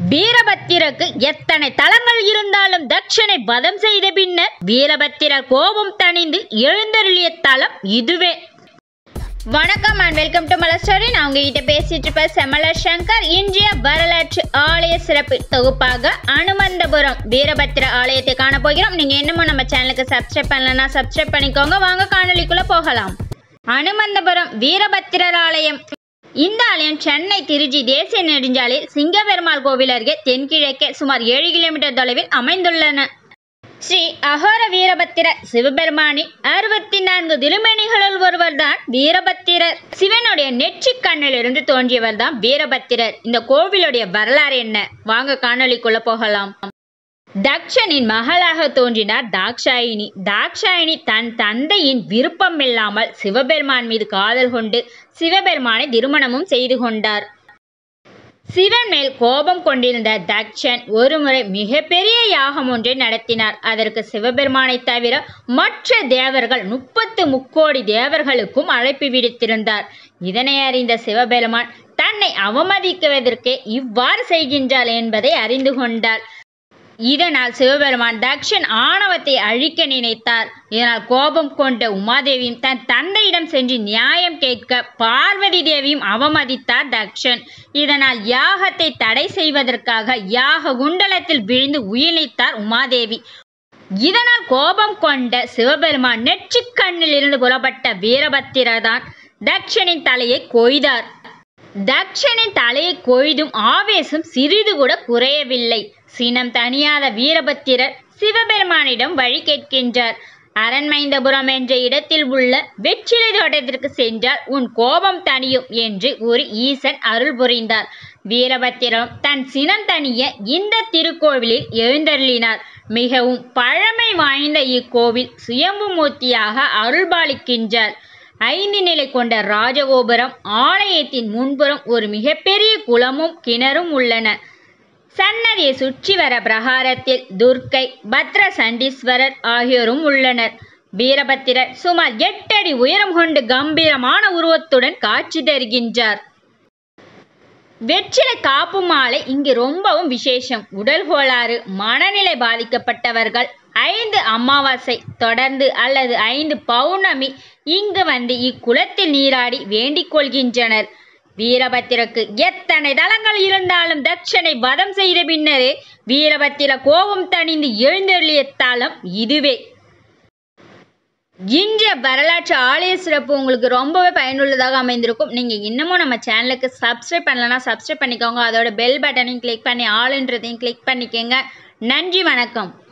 வீரபத்திரக்கு எத்தனை தலங்கள் இருந்தாலும் தட்சனை வதம் செய்த பின்னர் வீரபத்திரர் கோபம் தணிந்து எழுந்தருளிய தலம் இதுவே வணக்கம் and welcome to Malar story நான் உங்ககிட்ட பேசிட்டு இருப்ப செமல சங்கர் இன்றைய வரலாற்று ஆலய சிறப்பு தொகுப்பாக அனுமந்தபுரம் வீரபத்திர ஆலயத்தை காண போகிறோம் நீங்க இன்னமும் நம்ம சேனலுக்கு சப்ஸ்கிரைப் பண்ணலன்னா சப்ஸ்கிரைப் பண்ணிக்கோங்க வாங்க காணொளிக்குள்ள போகலாம் அனுமந்தபுரம் வீரபத்திரர் ஆலயம் இந்த ஆலயம் சென்னை திருச்சி தேசிய நெடுஞ்சாலையில் சிங்கபெருமாள் கோவில் அருகே தென்கிழக்கே சுமார் ஏழு கிலோமீட்டர் தொலைவில் அமைந்துள்ளன ஸ்ரீ அகோர வீரபத்திரர் சிவபெருமானின் அறுபத்தி நான்கு திருமணிகளுள் ஒருவர்தான் வீரபத்திரர் சிவனுடைய நெற்றிக் கண்ணிலிருந்து தோன்றியவர் தான் வீரபத்திரர் இந்த கோவிலுடைய வரலாறு என்ன வாங்க காணொளிக்குள்ள போகலாம் தக்ஷனின் மகளாக தோன்றினார் தாக்ஷாயினி தாக்ஷாயினி தன் தந்தையின் விருப்பமில்லாமல் சிவபெருமான் மீது காதல் கொண்டு சிவபெருமானை திருமணமும் செய்து கொண்டார் சிவன் மேல் கோபம் கொண்டிருந்த தக்ஷன் ஒருமுறை மிகப்பெரிய யாகம் ஒன்றை நடத்தினார் அதற்கு சிவபெருமானை தவிர மற்ற தேவர்கள் முப்பத்து முக்கோடி தேவர்களுக்கும் அழைப்பு விடுத்திருந்தார் இதனை அறிந்த சிவபெருமான் தன்னை அவமதிக்குவதற்கே இவ்வாறு செய்கின்றார் என்பதை அறிந்து கொண்டார் இதனால் சிவபெருமான் தக்ஷன் ஆணவத்தை அழிக்க நினைத்தார் இதனால் கோபம் கொண்ட உமாதேவியும் தன் தந்தையிடம் சென்று நியாயம் கேட்க பார்வதி தேவியும் அவமதித்தார் தக்ஷன் இதனால் யாகத்தை தடை செய்வதற்காக யாக குண்டலத்தில் விழுந்து உயிரிழத்தார் உமாதேவி இதனால் கோபம் கொண்ட சிவபெருமான் நெற்றிக் கண்ணில் இருந்து புறப்பட்ட வீரபத்திரர் தான் தக்ஷனின் தலையை கொய்தார் தக்ஷனின் தலையை கொய்தும் ஆவேசம் சிறிது கூட குறையவில்லை சினம் தணியாத வீரபத்திரர் சிவபெருமானிடம் வழி கேட்கின்றார் அரண்மைந்தபுரம் என்ற இடத்தில் உள்ள வெற்றிலை தோட்டத்திற்கு சென்றால் உன் கோபம் தணியும் என்று கூறி ஈசன் அருள் புரிந்தார் வீரபத்திரம் தன் சினம் தணிய இந்த திருக்கோவிலில் எழுந்தருளினார் மிகவும் பழமை வாய்ந்த இக்கோவில் சுயம்பு மூர்த்தியாக அருள்பாலிக்கின்றார் ஐந்து நிலை கொண்ட ராஜகோபுரம் ஆலயத்தின் முன்புறம் ஒரு மிகப்பெரிய குளமும் கிணறும் உள்ளன சன்னதியை சுற்றி வர பிரகாரத்தில் துர்க்கை பத்ர சண்டீஸ்வரர் ஆகியோரும் உள்ளனர் வீரபத்திரர் சுமார் எட்டடி உயரம் கொண்டு கம்பீரமான உருவத்துடன் காட்சி தருகின்றார் வெற்றிலை காப்பு மாலை இங்கு ரொம்பவும் விசேஷம் உடல் கோளாறு மனநிலை பாதிக்கப்பட்டவர்கள் ஐந்து அமாவாசை தொடர்ந்து அல்லது ஐந்து பௌர்ணமி இங்கு வந்து இக்குளத்தில் நீராடி வேண்டிக் கொள்கின்றனர் வீரபத்திரக்கு எத்தனை தலங்கள் இருந்தாலும் தட்சனை வதம் செய்த பின்னரே வீரபத்திர கோபம் தணிந்து எழுந்தருளிய தலம் இதுவே இன்றைய வரலாற்று ஆலய சிறப்பு உங்களுக்கு ரொம்பவே பயனுள்ளதாக அமைந்திருக்கும் நீங்கள் இன்னமும் நம்ம சேனலுக்கு சப்ஸ்கிரைப் பண்ணலன்னா சப்ஸ்கிரைப் பண்ணிக்கோங்க அதோட பெல் பட்டனையும் கிளிக் பண்ணி ஆளுன்றதையும் கிளிக் பண்ணிக்கோங்க நன்றி வணக்கம்